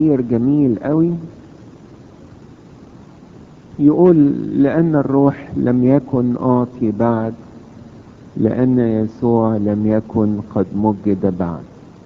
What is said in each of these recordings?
تعبير جميل قوي يقول لأن الروح لم يكن آتي بعد لأن يسوع لم يكن قد مجد بعد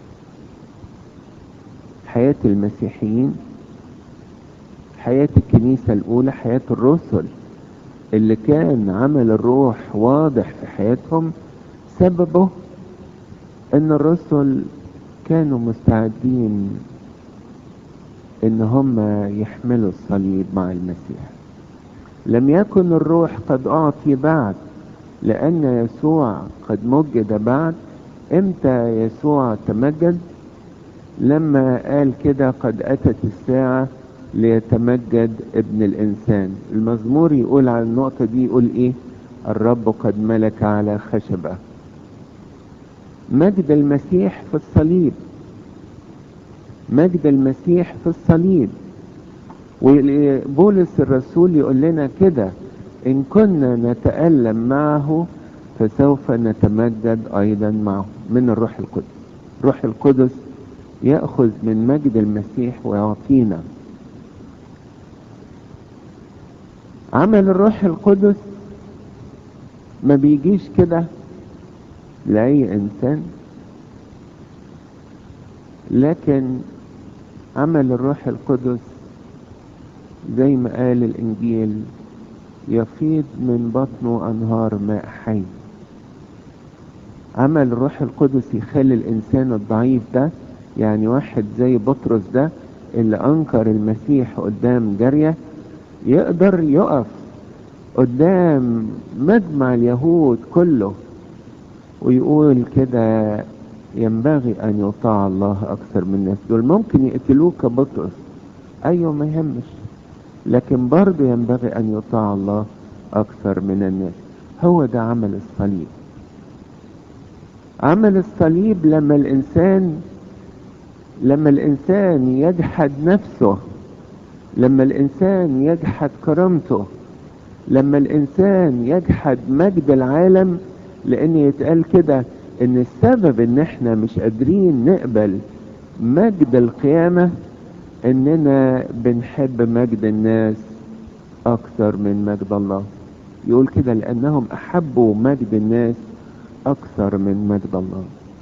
حياة المسيحيين حياة الكنيسة الأولى حياة الرسل اللي كان عمل الروح واضح في حياتهم سببه ان الرسل كانوا مستعدين ان هم يحملوا الصليب مع المسيح لم يكن الروح قد اعطي بعد لان يسوع قد مجد بعد امتى يسوع تمجد لما قال كده قد اتت الساعه ليتمجد ابن الانسان المزمور يقول على النقطه دي يقول ايه الرب قد ملك على خشبه مجد المسيح في الصليب مجد المسيح في الصليب وبولس الرسول يقول لنا كده ان كنا نتألم معه فسوف نتمجد ايضا معه من الروح القدس روح القدس يأخذ من مجد المسيح ويعطينا عمل الروح القدس ما بيجيش كده لأي إنسان لكن عمل الروح القدس زي ما قال الإنجيل يفيض من بطنه أنهار ماء حي عمل الروح القدس يخلي الإنسان الضعيف ده يعني واحد زي بطرس ده اللي أنكر المسيح قدام جارية يقدر يقف قدام مجمع اليهود كله ويقول كده ينبغي ان يطاع الله اكثر من الناس دول ممكن يقتلوه كبطرس ايوه ما يهمش لكن برضه ينبغي ان يطاع الله اكثر من الناس هو ده عمل الصليب عمل الصليب لما الانسان لما الانسان يجحد نفسه لما الانسان يجحد كرامته لما الانسان يجحد مجد العالم لان يتقال كده ان السبب ان احنا مش قادرين نقبل مجد القيامة اننا بنحب مجد الناس اكثر من مجد الله يقول كده لانهم احبوا مجد الناس اكثر من مجد الله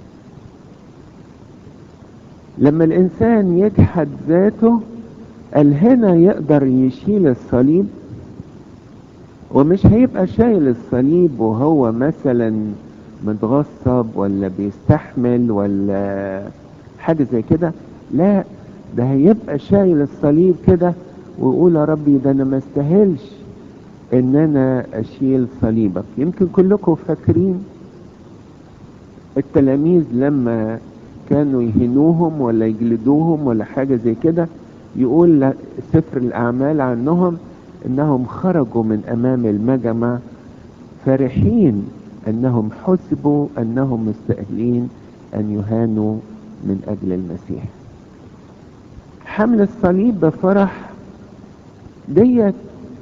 لما الانسان يجحد ذاته قال هنا يقدر يشيل الصليب ومش هيبقى شايل الصليب وهو مثلا متغصب ولا بيستحمل ولا حاجة زي كده لا ده هيبقى شايل الصليب كده ويقول يا ربي ده انا ما استاهلش ان انا اشيل صليبك يمكن كلكم فاكرين التلاميذ لما كانوا يهنوهم ولا يجلدوهم ولا حاجة زي كده يقول سفر الاعمال عنهم انهم خرجوا من امام المجمع فرحين انهم حسبوا انهم مستاهلين ان يهانوا من اجل المسيح حمل الصليب بفرح ديت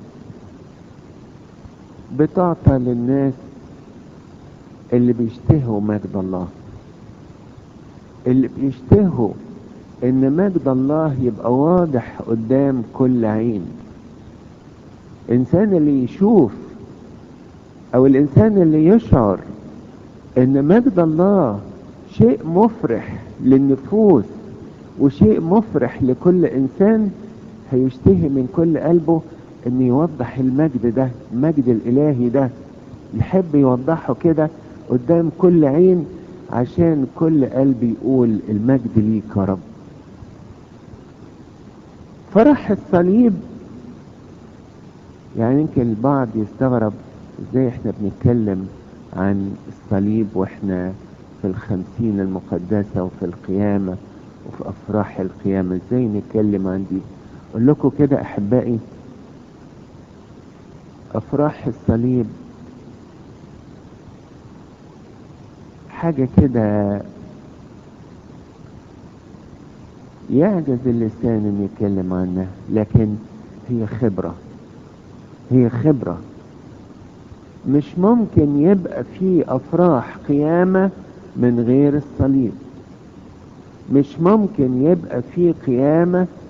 بتعطى للناس اللي بيشتهوا مجد الله اللي بيشتهوا ان مجد الله يبقى واضح قدام كل عين الانسان اللي يشوف او الانسان اللي يشعر ان مجد الله شيء مفرح للنفوس وشيء مفرح لكل انسان هيشتهي من كل قلبه ان يوضح المجد ده المجد الالهي ده يحب يوضحه كده قدام كل عين عشان كل قلب يقول المجد ليك يا رب فرح الصليب يعني يمكن البعض يستغرب ازاي احنا بنتكلم عن الصليب واحنا في الخمسين المقدسة وفي القيامة وفي افراح القيامة ازاي نتكلم عن دي اقول لكم كده احبائي افراح الصليب حاجة كده يعجز اللسان ان يتكلم عنها لكن هي خبره هي خبرة مش ممكن يبقى في افراح قيامة من غير الصليب مش ممكن يبقى في قيامة